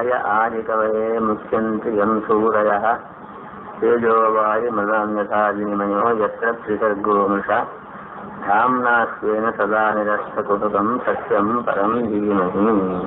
ಅಯ ಆದಿಕವಯೇ ಮುಖ್ಯಂತಿ ಯಂ ಸೂರಯಃ ತೇಜೋವಾಯು ಮದಾನ್ಯಥಾ ವಿನಿಮಯೋ ಯತ್ರ ತ್ರಿಸರ್ಗೋ ಮೃಷ ಧಾಮ್ನಾ ಸ್ವೇನ ಸದಾ ನಿರಸ್ತಕುಟುಕಂ ಸತ್ಯಂ ಪರಂ ಧೀಮಹಿ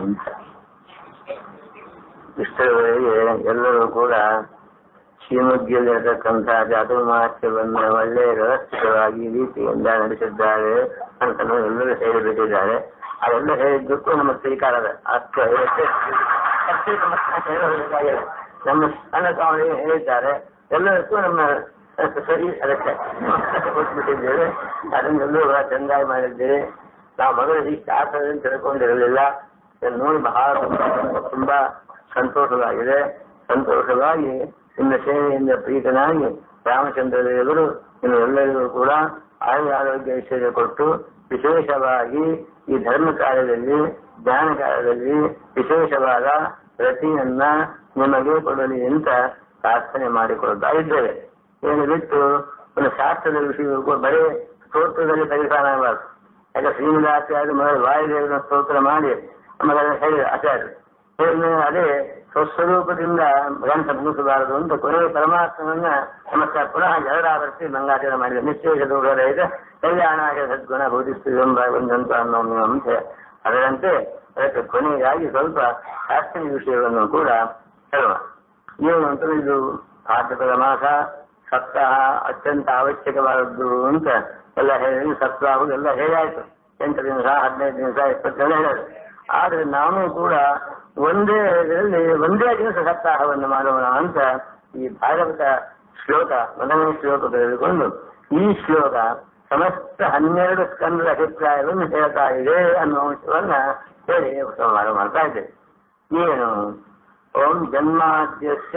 ಇಷ್ಟರವರೆಗೆ ಎಲ್ಲರೂ ಕೂಡ ಶ್ರೀಮದ್ಯಲ್ಲಿರತಕ್ಕಂಥ ಚಾತುರ್ಮಾಸ್ಯವನ್ನು ಒಳ್ಳೆಯ ವ್ಯವಸ್ಥಿತವಾಗಿ ರೀತಿಯಿಂದ ನಡೆಸಿದ್ದಾರೆ ಅಂತ ಎಲ್ಲರೂ ಹೇಳಿಬಿಟ್ಟಿದ್ದಾರೆ ಅದೆಲ್ಲ ಹೇಳಿದ್ದಕ್ಕೂ ನಮ್ಮ ಸ್ವೀಕಾರದ ಅಷ್ಟು ಹೇಳಕ್ಕೆ ಪ್ರತ್ಯೇಕ ಮತ್ತೆ ಹೇಳಬೇಕಾಗಿಲ್ಲ ನಮ್ಮ ಸಣ್ಣ ಸ್ವಾಮಿ ಹೇಳಿದ್ದಾರೆ ಎಲ್ಲದಕ್ಕೂ ನಮ್ಮ ಸರಿ ಅದಕ್ಕೆ ಕೊಟ್ಬಿಟ್ಟಿದ್ದೇವೆ ಅದನ್ನೆಲ್ಲೂ ಬಹಳ ಚೆಂದಾಗಿ ಮಾಡಿದ್ದೇವೆ ನಾವು ಮೊದಲು ಈ ಶಾಸ್ತ್ರದಲ್ಲಿ ತಿಳ್ಕೊಂಡಿರಲಿಲ್ಲ ಇದನ್ನು ನೋಡಿ ಬಹಳ ತುಂಬಾ ಸಂತೋಷವಾಗಿದೆ ಸಂತೋಷವಾಗಿ ಇನ್ನು ಸೇವೆಯಿಂದ ಪ್ರೀತನಾಗಿ ರಾಮಚಂದ್ರ ದೇವರು ಇನ್ನು ಎಲ್ಲರಿಗೂ ಕೂಡ ಆಯುರ ಆರೋಗ್ಯ ಐಶ್ವರ್ಯ ಕೊಟ್ಟು ವಿಶೇಷವಾಗಿ ಈ ಧರ್ಮ ಕಾರ್ಯದಲ್ಲಿ ಜ್ಞಾನ ಕಾರ್ಯದಲ್ಲಿ ವಿಶೇಷವಾದ ರತಿಯನ್ನ ನಿಮಗೆ ಕೊಡಲಿ ಅಂತ ಪ್ರಾರ್ಥನೆ ಮಾಡಿಕೊಳ್ತಾ ಇದ್ದೇವೆ ಏನು ಬಿಟ್ಟು ಒಂದು ಶಾಸ್ತ್ರದ ವಿಷಯ ಬರೀ ಸ್ತೋತ್ರದಲ್ಲಿ ಪರಿಹಾರ ಆಗಬಾರ್ದು ಯಾಕೆ ಶ್ರೀನಿವಾಚಾರ್ಯ ಮೊದಲು ವಾಯುದೇವನ ಸ್ತೋತ್ರ ಮಾಡಿ ಆಮೇಲೆ ಅದನ್ನ ಹೇಳಿದ ಆಚಾರ್ಯ ಹೇಳಿದ ಅದೇ ಸ್ವಸ್ವರೂಪದಿಂದ ಗ್ರಂಥ ಮುಗಿಸಬಾರದು ಅಂತ ಕೊನೆಯ ಪರಮಾತ್ಮನನ್ನ ನಮಸ್ಕಾರ ಪುನಃ ಎರಡಾವರ್ತಿ ಮಂಗಾಚರಣೆ ಮಾಡಿದ ನಿಶ್ಚಯ ದೂರರಹಿತ ಕಲ್ಯಾಣ ಸದ್ಗುಣ ಬೋಧಿಸ್ತು ಬಂದಂತ ಅನ್ನೋ ಅಂತ ಅದರಂತೆ ಅದಕ್ಕೆ ಕೊನೆಯಾಗಿ ಸ್ವಲ್ಪ ಶಾಸ್ತ್ರೀಯ ವಿಷಯಗಳನ್ನು ಕೂಡ ಹೇಳೋಣ ಏನು ಅಂತ ಇದು ಭಾದ್ರಪದ ಮಾಸ ಸಪ್ತಾಹ ಅತ್ಯಂತ ಅವಶ್ಯಕವಾದದ್ದು ಅಂತ ಎಲ್ಲ ಹೇಳಿ ಸಪ್ತಾಹ ಎಲ್ಲ ಹೇಳಾಯ್ತು ಎಂಟು ದಿವಸ ಹದಿನೈದು ದಿವಸ ಇಪ್ಪತ್ತೆರಡು ಹೇಳೋದು ಆದ್ರೆ ನಾವು ಕೂಡ ಒಂದೇ ಇದರಲ್ಲಿ ಒಂದೇ ದಿವಸ ಸಪ್ತಾಹವನ್ನು ಮಾಡೋಣ ಅಂತ ಈ ಭಾಗವತ ಶ್ಲೋಕ ಮೊದಲನೇ ಶ್ಲೋಕ ತೆಗೆದುಕೊಂಡು ಈ ಶ್ಲೋಕ ಸಮಸ್ತ ಹನ್ನೆರಡು ಸ್ಕಂದದ ಅಭಿಪ್ರಾಯವನ್ನು ಹೇಳ್ತಾ ಇದೆ ಅನ್ನೋ ಅಂಶವನ್ನ ಹೇಳಿ ಉಪಸಂಹಾರ ಮಾಡ್ತಾ ಇದ್ದೇವೆ ಏನು ಓಂ ಜನ್ಮಾದ್ಯಸ್ಯ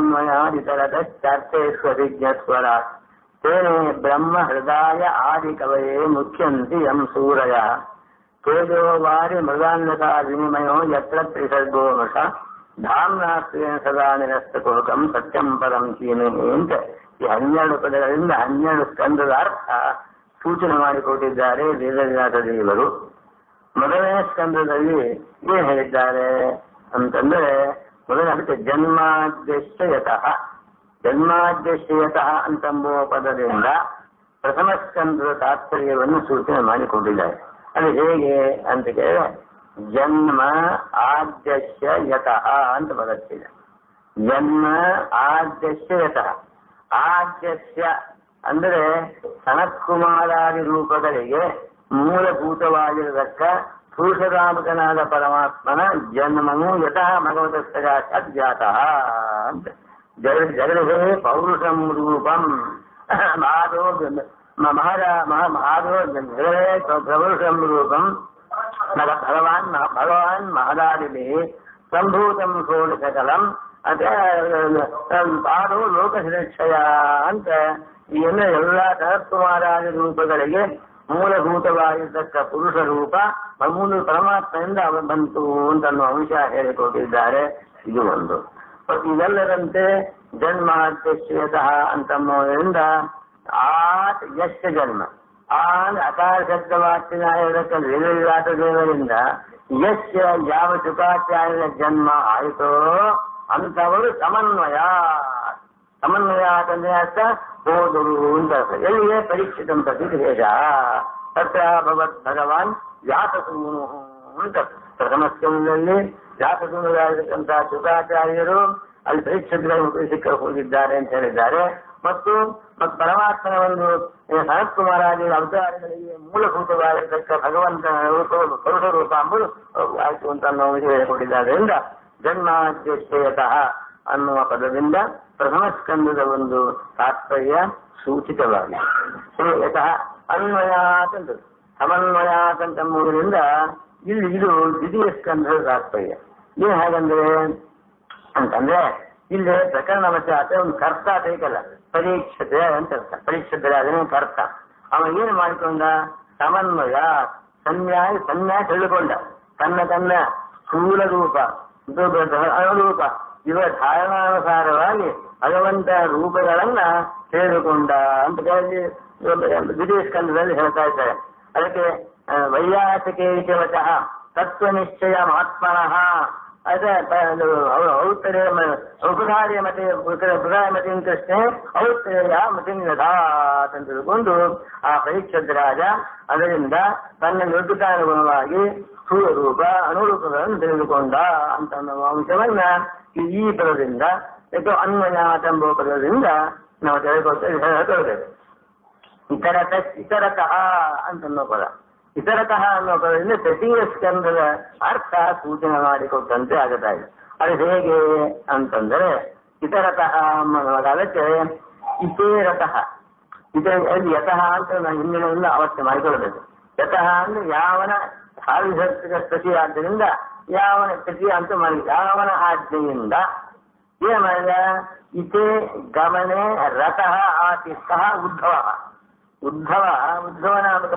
ಯಥೋನ್ಮಯಾದಿತರತಶ್ಚಾರ್ಥೇಶ್ವರಿಜ್ಞಸ್ವರ ತೇನೆ ಬ್ರಹ್ಮ ಹೃದಯ ಆದಿ ಕವಯೇ ಮುಖ್ಯಂತಿ ಯಂ ಸೂರಯ ತೇಜೋ ವಾರಿ ಮೃಗಾನ್ಯತಾ ವಿನಿಮಯೋ ಯತ್ರ ತ್ರಿಸರ್ಗೋ ಮೃಷ ಧಾಮ್ನಾಸ್ತ್ರೇನ ಸದಾ ನಿರಸ್ತಕೋಕಂ ಸತ್ಯಂ ಪರಂ ಚೀಮಿ ಅಂತ ಈ ಹನ್ನೆರಡು ಪದಗಳಿಂದ ಹನ್ನೆರಡು ಸ್ಕಂದದ ಅರ್ಥ ಸೂಚನೆ ಮಾಡಿಕೊಟ್ಟಿದ್ದಾರೆ ವೇದವ್ಯಾಸ ದೇವರು ಮೊದಲನೇ ಸ್ಕಂದದಲ್ಲಿ ಏನ್ ಹೇಳಿದ್ದಾರೆ ಅಂತಂದ್ರೆ ಮೊದಲ ಅದಕ್ಕೆ ಜನ್ಮಾದ್ಯಶಯತಃ ಜನ್ಮಾದ್ಯಶಯತಃ ಅಂತಂಬುವ ಪದದಿಂದ ಪ್ರಥಮ ಸ್ಕಂದದ ತಾತ್ಪರ್ಯವನ್ನು ಸೂಚನೆ ಮಾಡಿಕೊಂಡಿದ್ದಾರೆ ಅದು ಹೇಗೆ ಅಂತ ಕೇಳಿದ್ರೆ ಜನ್ಮ ಆದ್ಯಶ್ಯ ಯತಃ ಅಂತ ಬರುತ್ತಿದೆ ಜನ್ಮ ಆದ್ಯಶ್ಯ ಯತಃ ಆದ್ಯಸ್ಯ ಅಂದರೆ ಸನತ್ಕುಮಾರಾದಿ ರೂಪಗಳಿಗೆ ಮೂಲಭೂತವಾಗಿರತಕ್ಕ ಪುರುಷರಾಮಕನಾದ ಪರಮಾತ್ಮನ ಜನ್ಮನು ಯತಃ ಭಗವತ ಸಜಾತ್ ಜಾತಃ ಅಂತ ಜಗ ಜಗದೇ ಪೌರುಷಂ ರೂಪಂ ಮಾಧೋ ಮಹಾರ ಮಾಧೋ ಜಗದೇ ಪ್ರಪುರುಷಂ ರೂಪಂ ಭಗವಾನ್ ಭಗವಾನ್ ಮಹದಾದಿಭಿ ಸಂಭೂತಂ ಸೋಳಿಸಕಲಂ ಅದೇ ಪಾಡು ಲೋಕಸುರಕ್ಷಯ ಅಂತ ಈ ಎಲ್ಲ ಎಲ್ಲ ಸಹಸ್ಕುಮಾರಾದಿ ರೂಪಗಳಿಗೆ ಮೂಲಭೂತವಾಗಿರ್ತಕ್ಕ ಪುರುಷ ರೂಪ ಮೂಲ ಪರಮಾತ್ಮದಿಂದ ಅವ ಬಂತು ಅಂತ ಅನ್ನೋ ಅಂಶ ಹೇಳಿಕೊಟ್ಟಿದ್ದಾರೆ ಇದು ಒಂದು ಮತ್ತು ಇದೆಲ್ಲದಂತೆ ಜನ್ಮಾತ್ಯಶ್ಯತಃ ಅಂತನ್ನೋದ್ರಿಂದ ಆಟ್ ಯಶ್ಯ ಜನ್ಮ ಆ ಅಕಾರ ಶಬ್ದವಾಚಿನ ಹೇಳಕ್ಕ ವೇದವಿರಾಟ ದೇವರಿಂದ ಯಶ್ಯ ಯಾವ ಶುಕಾಚಾರ್ಯರ ಜನ್ಮ ಆಯಿತೋ ಅಂತವರು ಸಮನ್ವಯ ಸಮನ್ವಯ ಅಂತಂದ್ರೆ ಅರ್ಥ ಹೋದರು ಅಂತ ಅರ್ಥ ಎಲ್ಲಿಗೆ ಪರೀಕ್ಷಿತ ಪ್ರತಿದೇಶ ತತ್ರ ಭಗವತ್ ಭಗವಾನ್ ವ್ಯಾಸಸೂನು ಅಂತ ಪ್ರಥಮ ಸ್ಕಂದಲ್ಲಿ ವ್ಯಾಸಸೂನರಾಗಿರ್ತಕ್ಕಂಥ ಶುಕಾಚಾರ್ಯರು ಅಲ್ಲಿ ಪರೀಕ್ಷೆಗಳನ್ನು ಉಪಯೋಗಿಸಿக்க ಹೋಗಿದ್ದಾರೆ ಅಂತ ಹೇಳಿದ್ದಾರೆ ಮತ್ತು ಮತ್ತು ಪರಮಾತ್ಮನ ಒಂದು ಸನತ್ಕುಮಾರಾದಿ ಅವತಾರಗಳಿಗೆ ಮೂಲಭೂತವಾಗಿರ್ತಕ್ಕ ಭಗವಂತನ ರೂಪ ಪುರುಷ ರೂಪ ಅಂಬುದು ಆಯ್ತು ಅಂತ ಅನ್ನೋ ಹೇಳಿಕೊಟ್ಟಿದ್ದರಿಂದ ಜನ್ಮಾದ್ಯಶ್ಯಯತಃ ಅನ್ನುವ ಪದದಿಂದ ಪ್ರಥಮ ಸ್ಕಂದದ ಒಂದು ತಾತ್ಪರ್ಯ ಸೂಚಿತವಾಗಿದೆ ಯತಃ ಅನ್ವಯಾತ್ ಅಂತ ಸಮನ್ವಯಾತ್ ಅಂತಂಬುದರಿಂದ ಇಲ್ಲಿ ಇದು ದ್ವಿತೀಯ ಸ್ಕಂದದ ತಾತ್ಪರ್ಯ ಏನ್ ಹಾಗಂದ್ರೆ ಅಂತಂದ್ರೆ ಇಲ್ಲಿ ಪ್ರಕರಣ ವಶಾತ್ ಒಂದು ಕರ್ತ ಬೇಕಲ್ಲ ಪರೀಕ್ಷತೆ ಅಂತ ಅರ್ಥ ಪರೀಕ್ಷತೆ ಅದನ್ನೇ ಕರ್ತ ಅವ ಏನು ಮಾಡಿಕೊಂಡ ಸಮನ್ವಯ ಸನ್ಯಾಯ ಸನ್ಯಾಯ ತಿಳಿದುಕೊಂಡ ತನ್ನ ತನ್ನ ಸ್ಥೂಲ ರೂಪ ಅನುರೂಪ ಇವ ಧಾರಣಾನುಸಾರವಾಗಿ ಭಗವಂತ ರೂಪಗಳನ್ನ ತಿಳಿದುಕೊಂಡ ಅಂತ ಹೇಳಿ ದ್ವಿತೀಯ ಸ್ಕಂದದಲ್ಲಿ ಹೇಳ್ತಾ ಇದ್ದಾರೆ ಅದಕ್ಕೆ ವೈಯಾಸಿಕೇಶವಚಃ ತತ್ವನಿಶ್ಚಯ ಮಹಾತ್ಮನಃ ಅದ ಔತ್ತರೆ ಉಪಧಾರ್ಯ ಮತೆ ಉಪಧಾರ್ಯ ಮತಿನ ಕೃಷ್ಣೆ ಔತ್ತರೆಯ ಮತಿನಿರಧಾತ್ ಅಂತ ತಿಳ್ಕೊಂಡು ಆ ಪರೀಕ್ಷದ ರಾಜ ಅದರಿಂದ ತನ್ನ ಯೋಗ್ಯತಾನುಗುಣವಾಗಿ ಸ್ಥೂಲ ರೂಪ ಅನುರೂಪಗಳನ್ನು ತಿಳಿದುಕೊಂಡ ಅಂತ ಅನ್ನುವ ಅಂಶವನ್ನ ಈ ಈ ಪದದಿಂದ ಇದು ಅನ್ವಯಾತ್ ಎಂಬುವ ಪದದಿಂದ ನಾವು ತಿಳಿದುಕೊಳ್ತಾ ಹೇಳ್ತೇವೆ ಇತರತ ಇತರತಃ ಅಂತ ಅನ್ನೋ ಪದ ಇತರತಃ ಅನ್ನೋ ಪದದಿಂದ ತೃತೀಯ ಸ್ಕಂದದ ಅರ್ಥ ಸೂಚನೆ ಮಾಡಿಕೊಟ್ಟಂತೆ ಆಗುತ್ತಾ ಇದೆ ಅದು ಹೇಗೆ ಅಂತಂದರೆ ಇತರತಃ ಅನ್ನೋದಾಗಕ್ಕೆ ಇತೇರತಃ ಇತರ ಅಲ್ಲಿ ಯತಃ ಅಂತ ನಾವು ಹಿಂದಿನಿಂದ ಅವಶ್ಯ ಮಾಡಿಕೊಳ್ಳಬೇಕು ಯತಃ ಅಂದ್ರೆ ಯಾವನ ಸಾವಿಸರ್ತಿಕ ಸ್ಥಿತಿ ಆದ್ದರಿಂದ ಯಾವನ ಸ್ಥಿತಿ ಅಂತ ಮಾಡಿ ಯಾವನ ಆಜ್ಞೆಯಿಂದ ಏನ್ ಮಾಡಿದ ಇತೇ ಗಮನೆ ರಥಃ ಆತಿ ಸಹ ಉದ್ಧವ ಉದ್ಧವ ಉದ್ಧವ ನಾಮಕ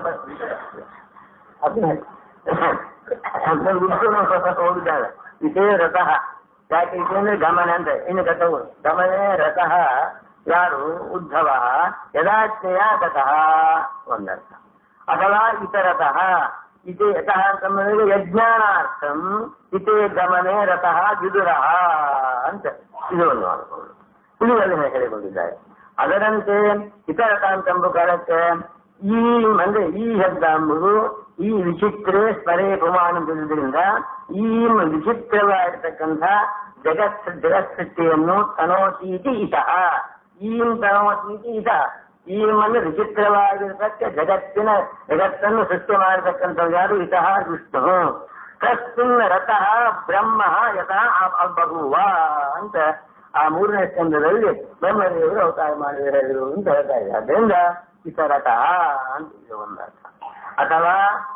ಉದ್ಧವ ಹೋಗಿದ್ದಾಳೆ ಇತೇ ರಥಃ ಯಾಕೆ ಇತೇ ಅಂದ್ರೆ ಗಮನ ಅಂತ ಇನ್ನು ಗತವು ಗಮನೆ ರಥಃ ಯಾರು ಉದ್ಧವ ಯದಾಜ್ಞೆಯ ಗತಃ ಒಂದರ್ಥ ಅಥವಾ ಇತರತಃ ಇತೆ ಯತಃ ಅಂತಂದ್ರೆ ಯಜ್ಞಾನಾರ್ಥಂ ಇತೆ ಗಮನೆ ರಥಃ ವಿದುರಃ ಅಂತ ಇದು ಒಂದು ಮಾಡಿಕೊಂಡು ಇದು ಅಲ್ಲಿ ಹೇಳಿಕೊಂಡಿದ್ದಾರೆ ಅದರಂತೆ ಇತರತ ಅಂತಂಬ ಕಾಲಕ್ಕೆ ಈ ಅಂದ್ರೆ ಈ ಶಬ್ದ ಎಂಬುದು ಈ ವಿಚಿತ್ರ ಸ್ಮರೆ ಪ್ರಮಾಣದಿಂದ ಈ ವಿಚಿತ್ರವಾಗಿರ್ತಕ್ಕಂಥ ಜಗತ್ ಜಗತ್ಸೃಷ್ಟಿಯನ್ನು ತನೋತೀತಿ ಇತಃ ಈಂ ತನೋತೀತಿ ಇತ ಈಂ ಅಂದ್ರೆ ವಿಚಿತ್ರವಾಗಿರತಕ್ಕ ಜಗತ್ತಿನ ಜಗತ್ತನ್ನು ಸೃಷ್ಟಿ ಮಾಡತಕ್ಕಂಥ ಯಾರು ಇತಃ ವಿಷ್ಣು ತಸ್ಮಿನ್ ರಥಃ ಬ್ರಹ್ಮ ಯಥಾ ಬಭುವ ಅಂತ ಆ ಮೂರನೇ ಸ್ಕಂದದಲ್ಲಿ ಬ್ರಹ್ಮದೇವರು ಅವತಾರ ಮಾಡಿದರು ಅಂತ ಹೇಳ್ತಾ ಇದೆ ಅದರಿಂದ ಇತರತಃ ಅಂತ ಇದು ಒಂದು ಅರ್ಥ ಅಥವಾ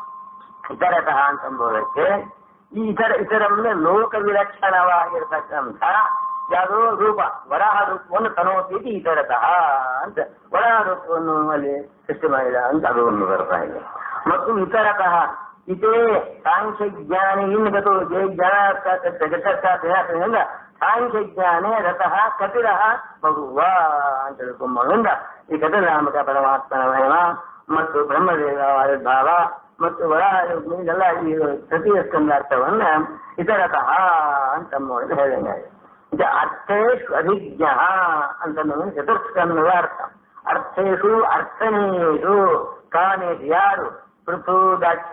ಇತರತಃ ಅಂತಂಬುದಕ್ಕೆ ಈ ಇತರ ಇತರ ಅಂದ್ರೆ ಲೋಕ ವಿಲಕ್ಷಣವಾಗಿರ್ತಕ್ಕಂಥ ಯಾವುದೋ ರೂಪ ವರಾಹ ರೂಪವನ್ನು ತನೋತೀತಿ ಇತರತಃ ಅಂತ ವರಾಹ ರೂಪವನ್ನು ಅಲ್ಲಿ ಸೃಷ್ಟಿ ಮಾಡಿದ ಅಂತ ಅದು ಒಂದು ಬರ್ತಾ ಇದೆ ಮತ್ತು ಇತರತಃ ಇದೇ ಸಾಂಖ್ಯ ಜ್ಞಾನಿ ಇನ್ನು ಗತು ಜಯ ಜ್ಞಾನ ಜಗತ್ತಾದ್ರಿಂದ ಸಾಂಖ್ಯ ಜ್ಞಾನೇ ರಥಃ ಕಪಿರಃ ಬಹುವ ಅಂತ ತಿಳ್ಕೊಂಬೋದ್ರಿಂದ ಈ ಕಪಿರಾಮಕ ಪರಮಾತ್ಮನ ಮಹಿಮ ಮತ್ತು ಬ್ರಹ್ಮದೇವ ಭಾವ ಮತ್ತು ವರ ಎಲ್ಲ ಈ ತೃತೀಯ ಸ್ಕಂದಾರ್ಥವನ್ನ ಇತರತಃ ಅಂತ ನೋಡಿ ಹೇಳಿದ್ದಾರೆ ಇದು ಅರ್ಥೇಶು ಅಭಿಜ್ಞ ಅಂತ ಚತುರ್ಸ್ಕಂದದ ಅರ್ಥ ಅರ್ಥೇಶು ಅರ್ಥನೀಯೇಷು ಕಾನೇಶು ಯಾರು ಪೃಥು ದಕ್ಷ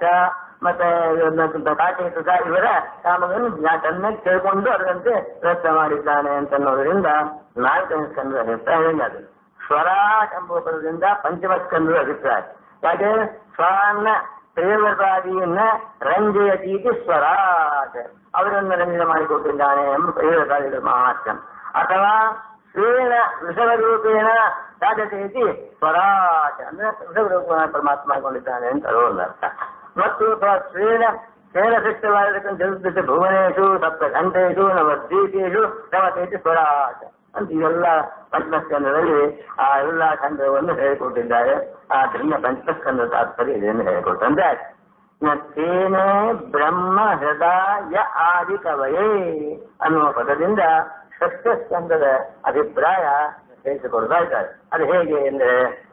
ಮತ್ತೆ ಕಾಟೇತುಕ ಇವರ ಕಾಮಗಳನ್ನು ಚೆನ್ನಾಗಿ ಕೇಳ್ಕೊಂಡು ಅದರಂತೆ ವ್ಯಕ್ತ ಮಾಡಿದ್ದಾನೆ ಅಂತ ಅನ್ನೋದ್ರಿಂದ ನಾಲ್ಕನೇ ಸ್ಕಂದದ ಅಭಿಪ್ರಾಯ ಅದು ಸ್ವರಾಟ್ ಎಂಬ ಪದದಿಂದ ಪಂಚಮ ಸ್ಕಂದದ ಅಭಿಪ್ರಾಯ ಯಾಕೆ ಸ್ವನ್ನ ಪ್ರೇಮತಾದಿಯನ್ನ ರಂಜಯತೀತಿ ಸ್ವರಾಟ್ ಅವರನ್ನು ರಂಜನೆ ಮಾಡಿಕೊಟ್ಟಿದ್ದಾನೆ ಎಂಬ ಪ್ರೇಮತಾದಿಗಳ ಮಹಾತ್ಮ ಅಥವಾ ಶ್ರೇಣ ವೃಷಭರೂಪೇಣ ಸಾಧ್ಯತೆ ಸ್ವರಾಟ್ ಅಂದ್ರೆ ವೃಷಭರೂಪ ಪರಮಾತ್ಮ ಮಾಡಿಕೊಂಡಿದ್ದಾನೆ ಅಂತ ಅದು ಒಂದು ಅರ್ಥ ಮತ್ತು ಶ್ರೇಣ ಶ್ರೇಣ ಶಿಷ್ಟವಾಗಿರತಕ್ಕಂಥ ಜಗತ್ತಿನ ಭುವನೇಶು ಸಪ್ತ ಘಂಟೇಶು ನವದ್ವೀಪೇಶು ನವತೇತಿ ಸ್ವರಾಟ್ ಅಂತ ಇವೆಲ್ಲ ಪಂಚಮಸ್ಕಂದದಲ್ಲಿ ಆ ಎಲ್ಲ ಖಂಡವನ್ನು ಹೇಳಿಕೊಟ್ಟಿದ್ದಾರೆ ಆದ್ರಿಂದ ಪಂಚಮಸ್ಕಂದ ತಾತ್ಪರ್ಯ ಇದನ್ನು ಹೇಳಿಕೊಟ್ಟಂತೆ ತೇನೇ ಬ್ರಹ್ಮ ಹೃದಯ ಆದಿ ಕವಯೇ ಅನ್ನುವ ಪದದಿಂದ ಷಷ್ಠಸ್ಕಂದದ ಅಭಿಪ್ರಾಯ ಹೇಳಿಸಿಕೊಡ್ತಾ ಇದ್ದಾರೆ ಅದು ಹೇಗೆ ಅಂದ್ರೆ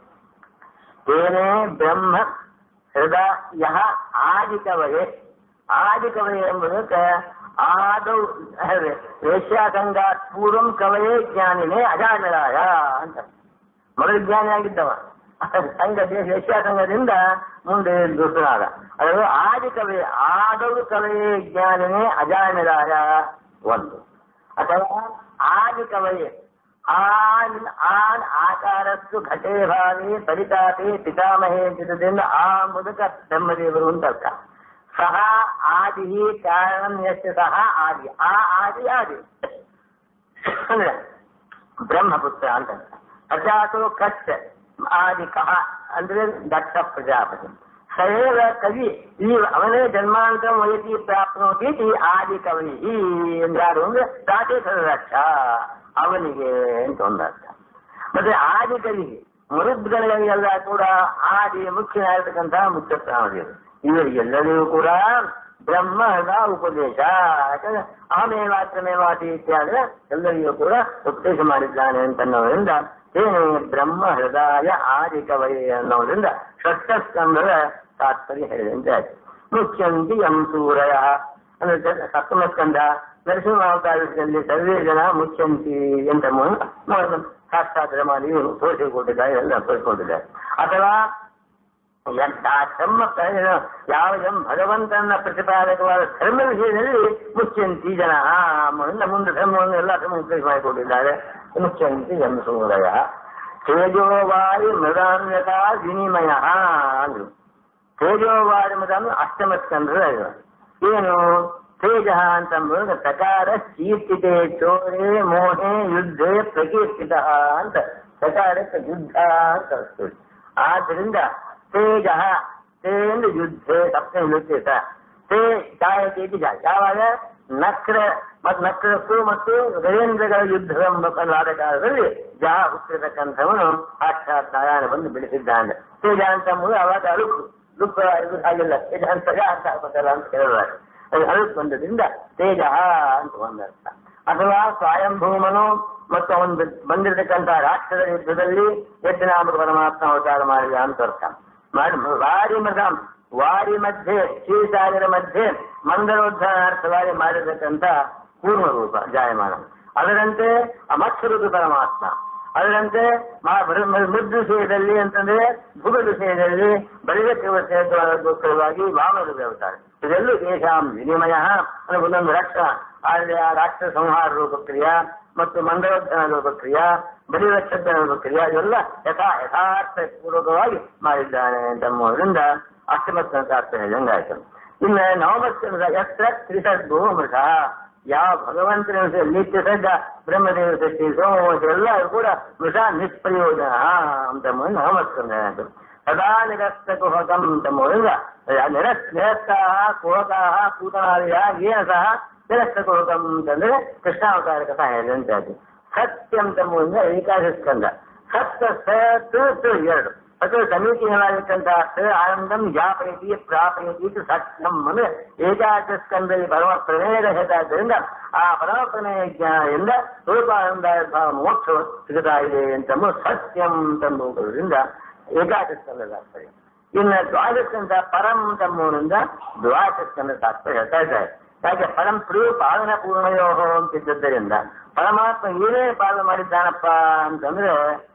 ತೇನೇ ಬ್ರಹ್ಮ ಹೃದಯ ಆದಿ ಕವಯೇ ಆದಿ ಕವಯೇ ಎಂಬುದಕ್ಕೆ ಆದೌ ವೇಶ್ಯಾಸಂಗ ಪೂರ್ವಂ ಕವಯೇ ಜ್ಞಾನಿನೇ ಅಜಾಮಿಳಾಯ ಅಂತ ಮೊದಲು ಜ್ಞಾನಿ ಆಗಿದ್ದವ ಸಂಘ ವೇಶ್ಯಾಸಂಗದಿಂದ ಮುಂದೆ ದುಷ್ಟನಾದ ಅದು ಆದಿ ಕವಿ ಆದೌ ಕವಯೇ ಜ್ಞಾನಿನೇ ಅಜಾಮಿಳಾಯ ಒಂದು ಅಥವಾ ಆದಿ ಕವಯೇ ಆನ್ ಆನ್ ಆಕಾರಸ್ಸು ಘಟೇ ಭಾವಿ ಪರಿತಾಪಿ ಪಿತಾಮಹೇ ಚಿತ್ರದಿಂದ ಆ ಮುದುಕ ಬ್ರಹ್ಮದೇವರು ಅಂತ ಅರ್ಥ ಸಹ ಆದಿ ಕಾರಣ ಎಷ್ಟು ಸಹ ಆದಿ ಆ ಆದಿ ಆದಿ ಅಂದ್ರೆ ಬ್ರಹ್ಮಪುತ್ರ ಅಂತ ಪ್ರಜಾತು ಕಷ್ಟ ಆದಿ ಕಹ ಅಂದ್ರೆ ದಕ್ಷ ಪ್ರಜಾಪತಿ ಸೈವ ಕವಿ ಈ ಅವನೇ ಜನ್ಮಾಂತರ ವಯತಿ ಪ್ರಾಪ್ನೋತಿ ಈ ಆದಿ ಕವಿ ಈ ಎಂದಾರು ಅಂದ್ರೆ ಸಾಚೇತರ ದಕ್ಷ ಅವನಿಗೆ ಅಂತ ಒಂದು ಅರ್ಥ ಮತ್ತೆ ಆದಿ ಕವಿಗೆ ಮರುದ್ಗಳೆಲ್ಲ ಕೂಡ ಆದಿ ಮುಖ್ಯನಾಗಿರ್ತಕ್ಕಂತಹ ಮುಖ್ಯ ಪ್ರಾಣದೇವರು ಇವರಿಗೆಲ್ಲರಿಗೂ ಕೂಡ ಬ್ರಹ್ಮದ ಉಪದೇಶ ಯಾಕಂದ್ರೆ ಅಹಮೇವಾತ್ರಮೇವಾತಿ ಇತ್ಯಾದಿ ಎಲ್ಲರಿಗೂ ಕೂಡ ಉಪದೇಶ ಮಾಡಿದ್ದಾನೆ ಅಂತ ಅನ್ನೋದ್ರಿಂದ ಏನೇ ಬ್ರಹ್ಮ ಹೃದಯ ಆದಿ ಕವಯ ಅನ್ನೋದ್ರಿಂದ ಷಷ್ಠಸ್ಕಂದದ ತಾತ್ಪರ್ಯ ಹೇಳಿದಂತೆ ಆಯ್ತು ಮುಖ್ಯಂತಿ ಎಂ ಸೂರಯ ಅಂದ್ರೆ ಸಪ್ತಮ ಸ್ಕಂದ ನರಸಿಂಹಾವತಾರದಲ್ಲಿ ಸರ್ವೇ ಜನ ಮುಚ್ಚಂತಿ ಅಂತ ಮು- ಮು- ಸಾಕ್ಷಾತ್ಕಾರ ಮಾಡಿ ತೋರಿಸಿಕೊಟ್ಟಿದ್ದಾರೆ ಎಲ್ಲ ತೋರಿಸಿಕೊಟ್ಟಿದ್ದಾರೆ ಅಥವಾ ಎಂಥ ಧರ್ಮ ಪ್ರಯೋಜನ ಯಾವ ಎಂ ಭಗವಂತನ ಪ್ರತಿಪಾದಕವಾದ ಧರ್ಮ ವಿಷಯದಲ್ಲಿ ಮುಚ್ಚಂತಿ ಜನ ಆ, ಮುಂದೆ ಮುಂದೆ ಧರ್ಮವನ್ನು ಎಲ್ಲ ಧರ್ಮ ಉಪಯೋಗ ಮಾಡಿಕೊಟ್ಟಿದ್ದಾರೆ ಮುಚ್ಚಂತಿ ಎಂ ಸಮುದಯ ತೇಜೋವಾಯು ಮೃದಾನ್ಯತ ವಿನಿಮಯ ಅಂದ್ರು ತೇಜೋವಾಯು ಮೃದ ಅಂದ್ರೆ ಅಷ್ಟಮ ಸ್ಕಂದ್ರ ಇದು. ಏನು ತೇಜ ಅಂತಂಬುದು ಪ್ರಕಾರ ಕೀರ್ತಿತೆ ಚೋರೆ ಮೋಹೆ ಯುದ್ಧೆ ಪ್ರಕೀರ್ತಿತ ಅಂತ ಪ್ರಕಾರಕ್ಕೆ ಯುದ್ಧ ಅಂತ ಅರ್ಥ. ಆದ್ದರಿಂದ ತೇಜ ತೇಂದ್ರ ಯುದ್ಧೆ ಸಪ್ತಮಿ ಯುದ್ಧ ತೇ ಚಾಯತೆ ಇತಿ ಜಾಯ ಯಾವಾಗ ನಕ್ರ ಮತ್ತು ನಕ್ರಸ್ಸು ಮತ್ತು ಗಜೇಂದ್ರಗಳ ಯುದ್ಧವಾದ ಕಾಲದಲ್ಲಿ ಜಾ ಹುಟ್ಟಿರತಕ್ಕಂಥವನು ಸಾಕ್ಷಾತ್ ನಾರಾಯಣ ಬಂದು ಬೆಳೆಸಿದ್ದಾನೆ ತೇಜ ಅಂತ ಅಂಬುದು ಅವಾಗ ಅಳುಕು ದುಃಖ ಇದು ಹಾಗಿಲ್ಲ ತೇಜ ಅಂತ ಅಂತ ಹಾಕೋದಲ್ಲ ಅಂತ ಹೇಳಿದ್ದಾರೆ ಅದು ಅಳುಕು ಬಂದದ್ರಿಂದ ತೇಜ ಅಂತ ಒಂದರ್ಥ ಅಥವಾ ಸ್ವಯಂಭೂಮನು ಮತ್ತು ಅವನು ಬಂದಿರತಕ್ಕಂಥ ರಾಷ್ಟ್ರದ ಯುದ್ಧದಲ್ಲಿ ಯಜ್ಞನಾಮಕ ಪರಮಾತ್ಮ ಅವತಾರ ಮಾಡಿದ ಅಂತ ಅರ್ಥ ಮಾಡಿ ವಾರಿ ಮೃಗ ವಾರಿ ಮಧ್ಯೆ ಶ್ರೀಸಾಗರ ಮಧ್ಯೆ ಮಂದರೋದ್ಧಾರಾರ್ಥವಾಗಿ ಮಾಡಿರತಕ್ಕಂಥ ಪೂರ್ಣ ರೂಪ ಜಾಯಮಾನ ಅದರಂತೆ ಅಮಕ್ಷರುದು ಪರಮಾತ್ಮ ಅದರಂತೆ ಮಾ- ಮೃ- ಮೃ- ಮೃದ್ ವಿಷಯದಲ್ಲಿ ಅಂತಂದ್ರೆ ಭುಗ ವಿಷಯದಲ್ಲಿ ಬಲಿಗಟ್ಟಿ ವಿಷಯವಾಗಿ ವಾಮನ ದೇವತಾರೆ ಇದೆಲ್ಲೂ ದೇಶಾಂ ವಿನಿಮಯ ಅಂದ್ರೆ ಒಂದೊಂದು ರಾಷ್ಟ್ರ ಆದರೆ ಆ ರಾಷ್ಟ್ರ ಸಂಹಾರ ರೂಪಕ್ರಿಯ ಮತ್ತು ಮಂದರೋದ್ಧನ ರೂಪಕ್ರಿಯ ಬಲಿರಕ್ಷಣ ರೂಪಕ್ರಿಯ ಇವೆಲ್ಲ ಯಥಾ ಯಥಾರ್ಥ ಪೂರ್ವಕವಾಗಿ ಮಾಡಿದ್ದಾನೆ ಅಂತ ಅನ್ನೋದ್ರಿಂದ ಅಷ್ಟಮಸ್ಕಂತ ಅರ್ಥ ಹೇಳಿದಂಗಾಯ್ತು ಇನ್ನು ನವಮಸ್ಕಂದ ಎತ್ರ ತ್ರಿಸರ್ಗೋ ಮೃಷ ಯಾವ ಭಗವಂತನ ವಿಷಯ ನಿತ್ಯ ಸಜ್ಜ ಬ್ರಹ್ಮದೇವ ಸೃಷ್ಟಿ ಸೋಮವಂಶ ಎಲ್ಲರೂ ಕೂಡ ಮೃಷ ನಿಷ್ಪ್ರಯೋಜನ ಅಂತ ಅನ್ನೋದು ನವಮಸ್ಕಂದ ಆಯ್ತು ಸದಾ ನಿರಸ್ತ ಕುಹಕಂ ಅಂತ ಅನ್ನೋದ್ರಿಂದ ನಿರಸ್ ನಿರಸ್ತಾಹ ಕುಹಕಾಹ ಕೂತನಾದಿಯ ಏನ ಸಹ ನಿರಸ್ತ ಕುಹಕಂ ಅಂತಂದ್ರೆ ಕೃಷ್ಣಾವತಾರ ಕಥಾ ಹೇಳಿದಂತೆ ಆಯ್ತು ಸತ್ಯಂ ತಮ್ಮಂದ್ರೆ ಏಕಾದಶ ಸ್ಕಂದ ಸತ್ಯ ಸತ್ ತ್ ಎರಡು ಅದು ಸಮೀಚೀನವಾಗಿರ್ತಂತಹ ಸ ಆನಂದಂ ಜಾಪಯತಿ ಪ್ರಾಪಯತಿ ಇದು ಸತ್ಯಂ ಅಂದ್ರೆ ಏಕಾದಶ ಸ್ಕಂದಲ್ಲಿ ಪರಮ ಪ್ರಮೇಯದ ಹೇತಾದ್ದರಿಂದ ಆ ಪರಮ ಪ್ರಮೇಯ ಜ್ಞಾನದಿಂದ ರೂಪಾನಂದ ಭಾವ ಮೋಕ್ಷ ಸಿಗುತ್ತಾ ಇದೆ ಅಂತ ಸತ್ಯಂ ತಂಬುವುದರಿಂದ ಏಕಾದಶ ಸ್ಕಂದ ತಾತ್ಪರ್ಯ ಇನ್ನು ದ್ವಾದಶ ಸ್ಕಂದ ಪರಂ ತಮ್ಮೂರಿಂದ ದ್ವಾದಶ ಸ್ಕಂದ ತಾತ್ಪರ್ಯ ಹೇಳ್ತಾ ಇದ್ದಾರೆ ಯಾಕೆ ಪರಂ ಪ್ರಿಯ ಪಾಲನ ಪೂರ್ಣಯೋಹೋ ಅಂತಿದ್ದರಿಂದ ಪರಮಾತ್ಮ ಏನೇ ಪಾಲನೆ ಮಾಡಿದ್ದಾನಪ್ಪ ಅಂತಂದ್ರೆ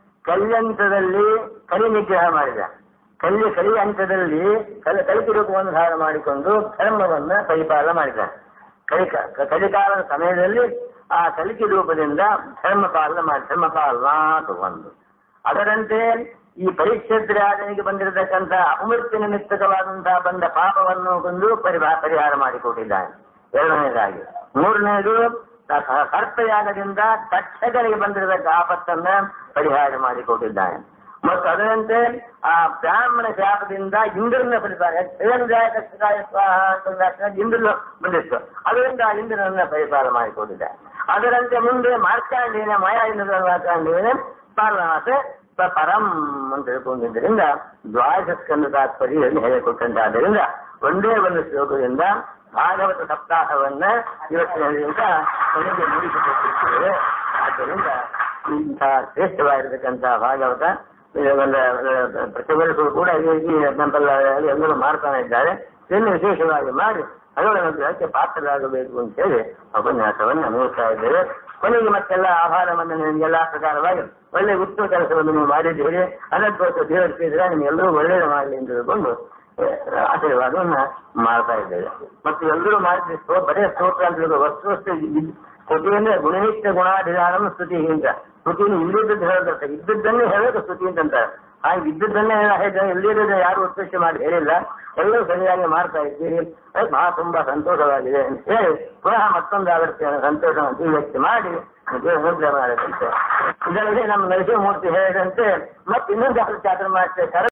ಕಲ್ಯಂತದಲ್ಲಿ ಕಲಿ ನಿಗ್ರಹ ಮಾಡಿದ ಕಲ್ಲಿ ಕಲಿ ಹಂತದಲ್ಲಿ ಕಲಿ ಕಲಿಕೆ ರೂಪವನ್ನು ಧಾರಣ ಮಾಡಿಕೊಂಡು ಧರ್ಮವನ್ನ ಪರಿಪಾಲನೆ ಮಾಡಿದ ಕಲಿಕ ಕಲಿಕಾಲದ ಸಮಯದಲ್ಲಿ ಆ ಕಲಿಕೆ ರೂಪದಿಂದ ಧರ್ಮ ಪಾಲನೆ ಮಾಡಿ ಧರ್ಮ ಪಾಲನಾ ಅಂತ ಒಂದು ಅದರಂತೆ ಈ ಪರಿಚ್ಛೇದ್ರಾಜನಿಗೆ ಬಂದಿರತಕ್ಕಂಥ ಅಪಮೃತ್ಯು ನಿಮಿತ್ತಕವಾದಂತಹ ಬಂದ ಪಾಪವನ್ನು ಕೊಂದು ಪರಿಹಾ ಪರಿಹಾರ ಮಾಡಿಕೊಟ್ಟಿದ್ದಾನೆ ಎರಡನೇದಾಗಿ ಮೂರನೇದು ಸ- ಸರ್ಪಯಾಗದಿಂದ ತಕ್ಷಕನಿಗೆ ಬಂದಿರತಕ್ಕ ಆಪತ್ತನ್ನ ಪರಿಹಾರ ಮಾಡಿಕೊಟ್ಟಿದ್ದಾನೆ ಮತ್ತು ಅದರಂತೆ ಆ ಬ್ರಾಹ್ಮಣ ಶಾಪದಿಂದ ಇಂದ್ರನ ಪರಿಪಾಲ ತಕ್ಷಕಾಯ ಸ್ವಾಹ ಅಂತಂದಾಗ ಇಂದ್ರನು ಬಂದಿತ್ತು ಅದರಿಂದ ಆ ಇಂದ್ರನನ್ನ ಪರಿಪಾಲ ಮಾಡಿಕೊಟ್ಟಿದ್ದಾನೆ ಅದರಂತೆ ಮುಂದೆ ಮಾರ್ಕಾಂಡೇನ ಮಾಯಾ ಇಂದ್ರನ ಮಾರ್ಕಾಂಡೇನ ಪಾಲನಾಥ ಪ- ಪರಂ ಅಂತ ಹೇಳ್ಕೊಂಡಿದ್ದರಿಂದ ದ್ವಾದಶ ಸ್ಕಂದ ತಾತ್ಪರ್ಯವನ್ನು ಹೇಳಿಕೊಟ್ಟಂತಾದ್ದರಿಂದ ಒಂದೇ ಒಂದು ಶ್ಲೋಕದಿಂದ ಭಾಗವತ ಸಪ್ತಾಹವನ್ನ ಇವತ್ತಿನ ದಿವಸ ಕೊನೆಗೆ ಮುಗಿಸಿಕೊಟ್ಟಿದ್ದೇವೆ ಆದ್ದರಿಂದ ಇಂಥ ಶ್ರೇಷ್ಠವಾಗಿರತಕ್ಕಂತಹ ಭಾಗವತ ಇದು ಒಂದು ಒಂದು ಪ್ರತಿ ವರ್ಷವೂ ಕೂಡ ಈ ರೀತಿ ನಮ್ಮಲ್ಲ ಎಲ್ಲರೂ ಮಾಡ್ತಾನೆ ಇದ್ದಾರೆ ಇದನ್ನು ವಿಶೇಷವಾಗಿ ಮಾಡಿ ಅದರ ಅನುಗ್ರಹಕ್ಕೆ ಪಾತ್ರರಾಗಬೇಕು ಅಂತ ಹೇಳಿ ಉಪನ್ಯಾಸವನ್ನು ಮುಗಿಸ್ತಾ ಇದ್ದೇವೆ ಕೊನೆಗೆ ಮತ್ತೆಲ್ಲ ಆಹಾರವನ್ನು ನಿಮಗೆಲ್ಲ ಪ್ರಕಾರವಾಗಿ ಒಳ್ಳೆ ಉತ್ತಮ ಕೆಲಸವನ್ನು ನೀವು ಮಾಡಿದ್ದೀರಿ ಅದಕ್ಕೋಸ್ಕರ ದೇವರ ಕೇಳಿದ್ರೆ ನಿಮ್ಗೆಲ್ಲರೂ ಒಳ್ಳೆಯದು ಮಾಡಲಿ ಅಂತ ತಿಳ್ಕೊಂಡು ಆ, ಆಶೀರ್ವಾದವನ್ನ ಮಾಡ್ತಾ ಇದ್ದೇವೆ ಮತ್ತು ಎಲ್ಲರೂ ಮಾಡಿದ್ರೆ ಸ್ತೋ ಬರೇ ಸ್ತೋತ್ರ ಅಂತ ಹೇಳಿದ್ರೆ ವಸ್ತು ವಸ್ತು ಸ್ತುತಿ ಅಂದ್ರೆ ಗುಣನಿತ್ಯ ಗುಣಾಧಿಧಾನಂ ಸ್ತುತಿ ಅಂತ ಸ್ತುತಿಯನ್ನು ಇಲ್ಲಿದ್ದದ್ದು ಹೇಳೋದರ್ಥ ಇದ್ದದ್ದನ್ನೇ ಹೇಳೋದು ಸ್ತುತಿ ಅಂತಂತಾರೆ ಹಾಗೆ ಇದ್ದದ್ದನ್ನೇ ಹೇಳಿದ್ರೆ ಇಲ್ಲಿರೋದು ಯಾರು ಉತ್ಕೃಷ್ಟ ಮಾಡಿ ಹೇಳಿಲ್ಲ ಎಲ್ಲರೂ ಸರಿಯಾಗಿ ಮಾಡ್ತಾ ಇದ್ದೀರಿ ಅದು ಬಹಳ ತುಂಬಾ ಸಂತೋಷವಾಗಿದೆ ಅಂತ ಹೇಳಿ ಪುನಃ ಮತ್ತೊಂದು ಆವೃತ್ತಿಯ ಸಂತೋಷವನ್ನು ಅಭಿವ್ಯಕ್ತಿ ಮಾಡಿ ದೇವರ ಅನುಗ್ರಹ ಮಾಡದಂತೆ ಇದರಲ್ಲಿ ನಮ್ಮ ನರಸಿಂಹಮೂರ್ತಿ ಹೇಳಿದಂತೆ ಮತ್ತೆ ಇನ್ನೊಂದು ಚಾತುರ್ಮಾಸ್ಯ